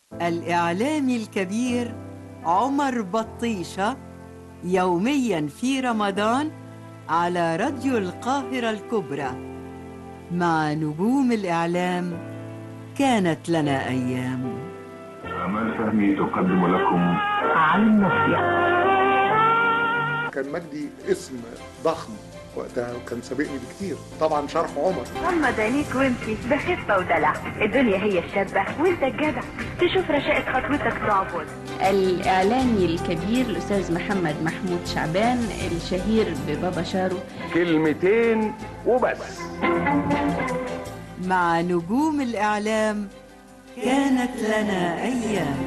الإعلامي الكبير عمر بطيشة يوميا في رمضان على راديو القاهرة الكبرى مع نجوم الإعلام كانت لنا أيام أمال فهمي تقدم لكم على النصيحة كان مجدي اسم ضخم وقتها وكان سابقني بكتير طبعا شرح عمر غمض عينيك وامشي ده خفة ودلع الدنيا هي الشابة وانت الجدع تشوف رشاقة خطوتك تعبد الإعلامي الكبير الأستاذ محمد محمود شعبان الشهير ببابا شارو كلمتين وبس مع نجوم الإعلام كانت لنا أيام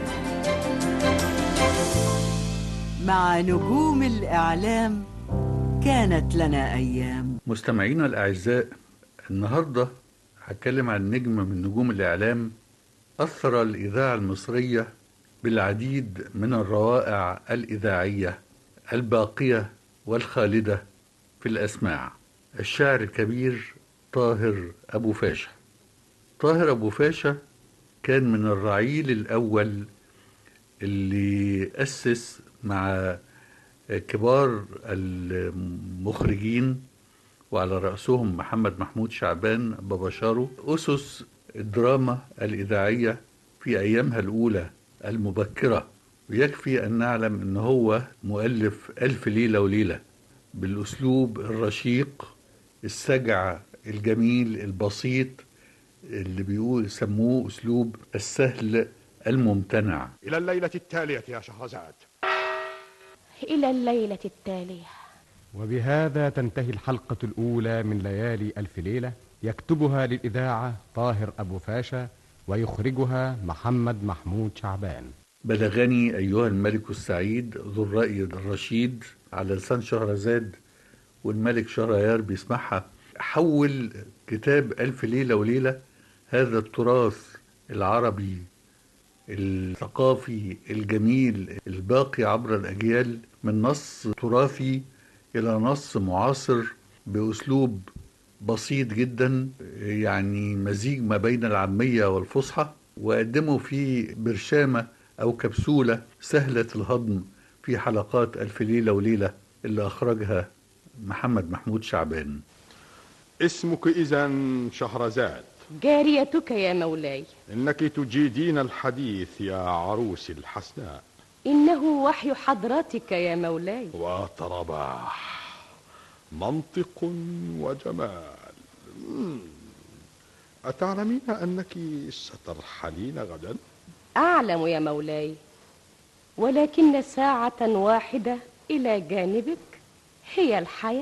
مع نجوم الإعلام كانت لنا أيام مستمعينا الأعزاء النهاردة هتكلم عن نجم من نجوم الإعلام أثر الإذاعة المصرية بالعديد من الروائع الإذاعية الباقية والخالدة في الأسماع الشاعر الكبير طاهر أبو فاشا طاهر أبو فاشا كان من الرعيل الأول اللي أسس مع كبار المخرجين وعلى رأسهم محمد محمود شعبان بابا شارو أسس الدراما الإذاعية في أيامها الأولى المبكرة ويكفي أن نعلم أن هو مؤلف ألف ليلة وليلة بالأسلوب الرشيق السجع الجميل البسيط اللي بيقول سموه أسلوب السهل الممتنع إلى الليلة التالية يا شهرزاد إلى الليلة التالية وبهذا تنتهي الحلقة الأولى من ليالي ألف ليلة يكتبها للإذاعة طاهر أبو فاشا ويخرجها محمد محمود شعبان بلغني أيها الملك السعيد ذو الرأي الرشيد على لسان شهرزاد والملك شهريار بيسمعها حول كتاب ألف ليلة وليلة هذا التراث العربي الثقافي الجميل الباقي عبر الأجيال من نص تراثي إلى نص معاصر بأسلوب بسيط جدا يعني مزيج ما بين العامية والفصحى وقدمه في برشامة أو كبسولة سهلة الهضم في حلقات ألف ليلة وليلة اللي أخرجها محمد محمود شعبان اسمك إذا شهرزاد جاريتك يا مولاي إنك تجيدين الحديث يا عروس الحسناء إنه وحي حضرتك يا مولاي وترباح منطق وجمال مم. أتعلمين أنك سترحلين غدا؟ أعلم يا مولاي ولكن ساعة واحدة إلى جانبك هي الحياة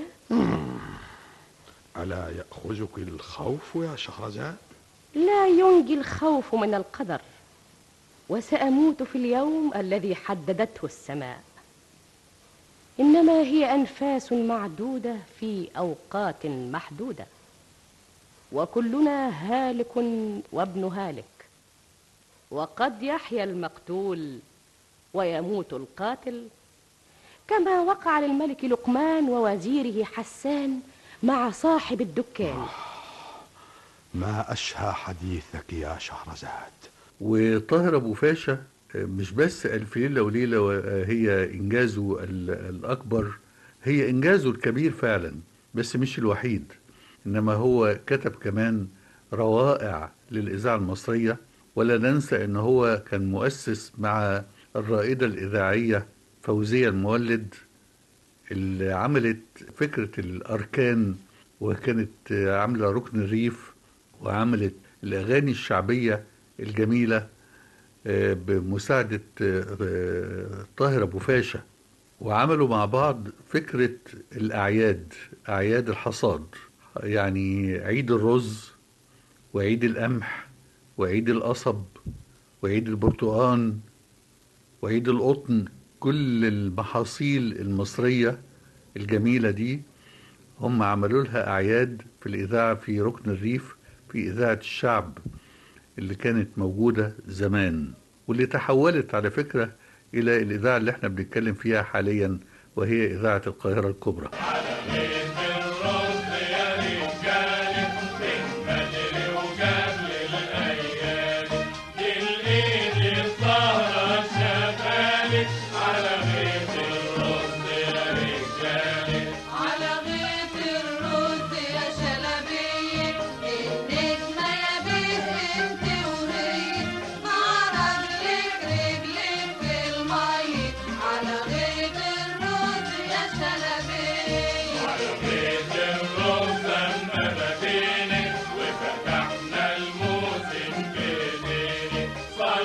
ألا يأخذك الخوف يا شهرزاد؟ لا ينجي الخوف من القدر وسأموت في اليوم الذي حددته السماء إنما هي أنفاس معدودة في أوقات محدودة وكلنا هالك وابن هالك وقد يحيا المقتول ويموت القاتل كما وقع للملك لقمان ووزيره حسان مع صاحب الدكان ما أشهى حديثك يا شهرزاد وطاهر أبو فاشا مش بس ألف ليلة وليلة هي إنجازه الأكبر هي إنجازه الكبير فعلا بس مش الوحيد إنما هو كتب كمان روائع للإذاعة المصرية ولا ننسى إن هو كان مؤسس مع الرائدة الإذاعية فوزية المولد اللي عملت فكرة الأركان وكانت عاملة ركن الريف وعملت الأغاني الشعبية الجميلة بمساعدة طاهر أبو فاشا وعملوا مع بعض فكرة الأعياد أعياد الحصاد يعني عيد الرز وعيد القمح وعيد القصب وعيد البرتقان وعيد القطن كل المحاصيل المصرية الجميلة دي هم عملوا لها أعياد في الإذاعة في ركن الريف في إذاعة الشعب اللي كانت موجودة زمان واللي تحولت على فكرة إلى الإذاعة اللي احنا بنتكلم فيها حاليا وهي إذاعة القاهرة الكبرى الإيد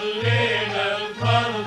صلينا الفرض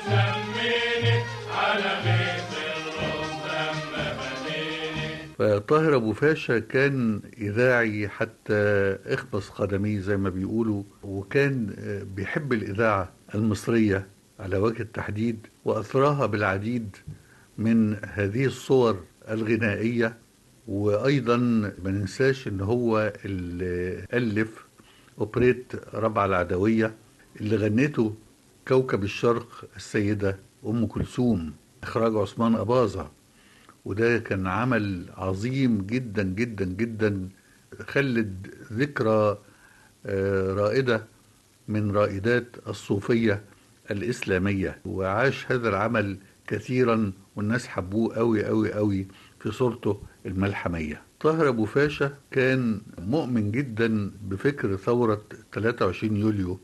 وسميني على بيت الرب لما بديني فطاهر أبو فاشا كان إذاعي حتى اخبص قدميه زي ما بيقولوا وكان آه، بيحب الإذاعة المصرية على وجه التحديد وأثراها بالعديد من هذه الصور الغنائية وأيضا ما ننساش إن هو اللي ألف أوبريت ربع العدوية اللي غنته كوكب الشرق السيدة أم كلثوم إخراج عثمان أباظة وده كان عمل عظيم جدا جدا جدا خلد ذكرى آه، رائدة من رائدات الصوفية الإسلامية وعاش هذا العمل كثيرا والناس حبوه قوي قوي قوي في صورته الملحمية طاهر أبو فاشا كان مؤمن جدا بفكر ثورة 23 يوليو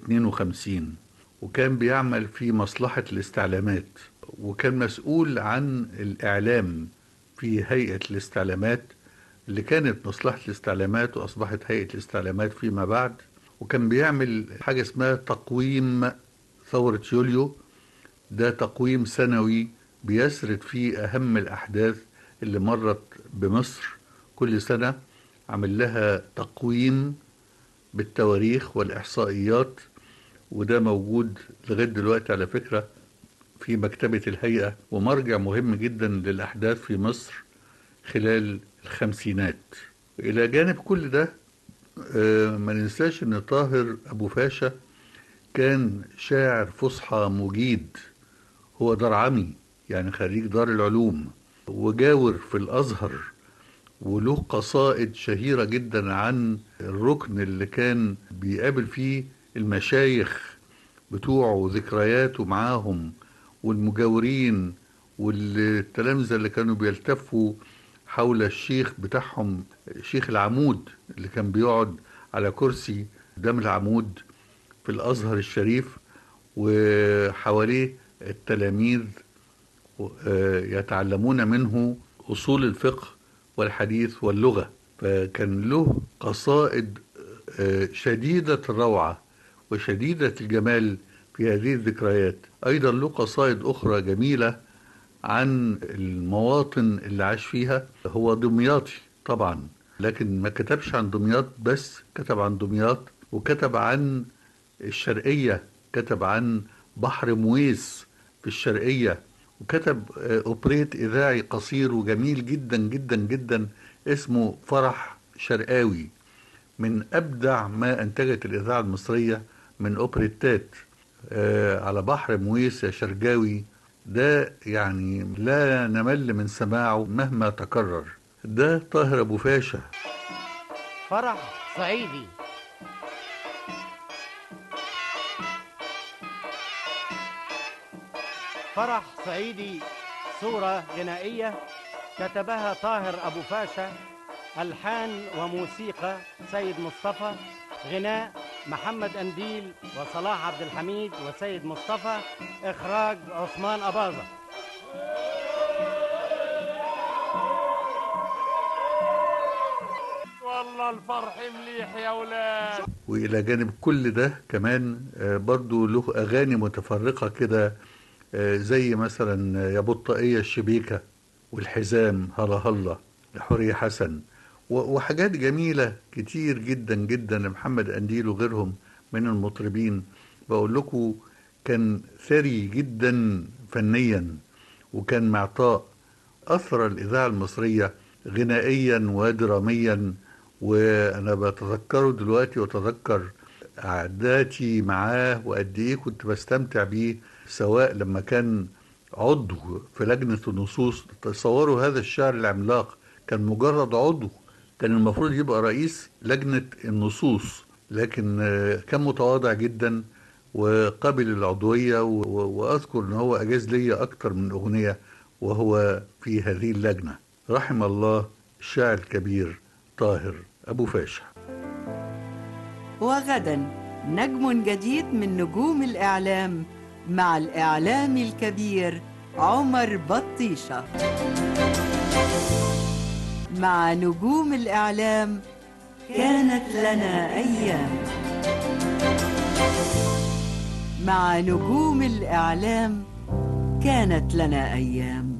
52 وكان بيعمل في مصلحة الاستعلامات وكان مسؤول عن الإعلام في هيئة الاستعلامات اللي كانت مصلحة الاستعلامات وأصبحت هيئة الاستعلامات فيما بعد وكان بيعمل حاجة اسمها تقويم ثورة يوليو ده تقويم سنوي بيسرد فيه أهم الأحداث اللي مرت بمصر كل سنة عمل لها تقويم بالتواريخ والإحصائيات وده موجود لغاية دلوقتي على فكرة في مكتبة الهيئة ومرجع مهم جدا للأحداث في مصر خلال الخمسينات إلى جانب كل ده آه، ما ننساش إن طاهر أبو فاشا كان شاعر فصحى مجيد هو درعمي يعني خريج دار العلوم وجاور في الأزهر وله قصائد شهيرة جدا عن الركن اللي كان بيقابل فيه المشايخ بتوعه وذكرياته معاهم والمجاورين والتلامذة اللي كانوا بيلتفوا حول الشيخ بتاعهم شيخ العمود اللي كان بيقعد على كرسي قدام العمود في الأزهر الشريف وحواليه التلاميذ آه، يتعلمون منه أصول الفقه والحديث واللغة فكان له قصائد آه، شديدة الروعة وشديدة الجمال في هذه الذكريات أيضا له قصائد أخرى جميلة عن المواطن اللي عاش فيها هو دمياطي طبعا لكن ما كتبش عن دمياط بس كتب عن دمياط وكتب عن الشرقية كتب عن بحر مويس في الشرقية وكتب آه، أوبريت إذاعي قصير وجميل جدا جدا جدا اسمه فرح شرقاوي من أبدع ما أنتجت الإذاعة المصرية من أوبريتات آه، على بحر مويس يا شرقاوي ده يعني لا نمل من سماعه مهما تكرر ده طاهر أبو فاشا فرح صعيدي فرح صعيدي صورة غنائية كتبها طاهر أبو فاشا ألحان وموسيقى سيد مصطفى غناء محمد أنديل وصلاح عبد الحميد وسيد مصطفى إخراج عثمان أباظة والله الفرح مليح يا ولاد وإلى جانب كل ده كمان آه، برضو له أغاني متفرقة كده آه، زي مثلا يا بطاقية الشبيكة والحزام هلا هلا لحورية حسن و- وحاجات جميلة كتير جدا جدا لمحمد أنديل وغيرهم من المطربين بقول لكم كان ثري جدا فنيا وكان معطاء أثر الإذاعة المصرية غنائيا ودراميا وأنا بتذكره دلوقتي وأتذكر قعداتي معاه وقد إيه كنت بستمتع بيه سواء لما كان عضو في لجنة النصوص تصوروا هذا الشعر العملاق كان مجرد عضو كان المفروض يبقى رئيس لجنة النصوص لكن آه، كان متواضع جدا وقبل العضوية و- و- وأذكر أن هو أجاز لي أكتر من أغنية وهو في هذه اللجنة رحم الله الشاعر الكبير طاهر أبو فاشا وغدا نجم جديد من نجوم الإعلام مع الإعلامي الكبير عمر بطيشة مع نجوم الإعلام كانت لنا أيام مع نجوم الإعلام كانت لنا أيام